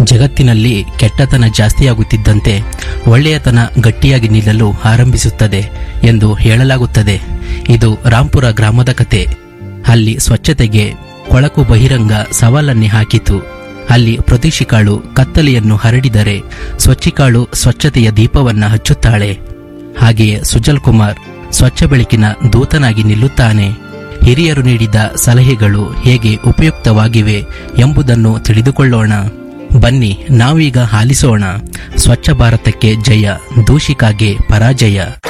ಜಗತ್ತಿನಲ್ಲಿ ಕೆಟ್ಟತನ ಜಾಸ್ತಿಯಾಗುತ್ತಿದ್ದಂತೆ ಒಳ್ಳೆಯತನ ಗಟ್ಟಿಯಾಗಿ ನಿಲ್ಲಲು ಆರಂಭಿಸುತ್ತದೆ ಎಂದು ಹೇಳಲಾಗುತ್ತದೆ ಇದು ರಾಂಪುರ ಗ್ರಾಮದ ಕತೆ ಅಲ್ಲಿ ಸ್ವಚ್ಛತೆಗೆ ಕೊಳಕು ಬಹಿರಂಗ ಸವಾಲನ್ನೇ ಹಾಕಿತು ಅಲ್ಲಿ ಪ್ರತೀಕ್ಷಿಕಾಳು ಕತ್ತಲೆಯನ್ನು ಹರಡಿದರೆ ಸ್ವಚ್ಛಿಕಾಳು ಸ್ವಚ್ಛತೆಯ ದೀಪವನ್ನ ಹಚ್ಚುತ್ತಾಳೆ ಹಾಗೆಯೇ ಸುಜಲ್ ಕುಮಾರ್ ಸ್ವಚ್ಛ ಬೆಳಕಿನ ದೂತನಾಗಿ ನಿಲ್ಲುತ್ತಾನೆ ಹಿರಿಯರು ನೀಡಿದ ಸಲಹೆಗಳು ಹೇಗೆ ಉಪಯುಕ್ತವಾಗಿವೆ ಎಂಬುದನ್ನು ತಿಳಿದುಕೊಳ್ಳೋಣ ಬನ್ನಿ ನಾವೀಗ ಆಲಿಸೋಣ ಸ್ವಚ್ಛ ಭಾರತಕ್ಕೆ ಜಯ ದೂಷಿಕಾಗೆ ಪರಾಜಯ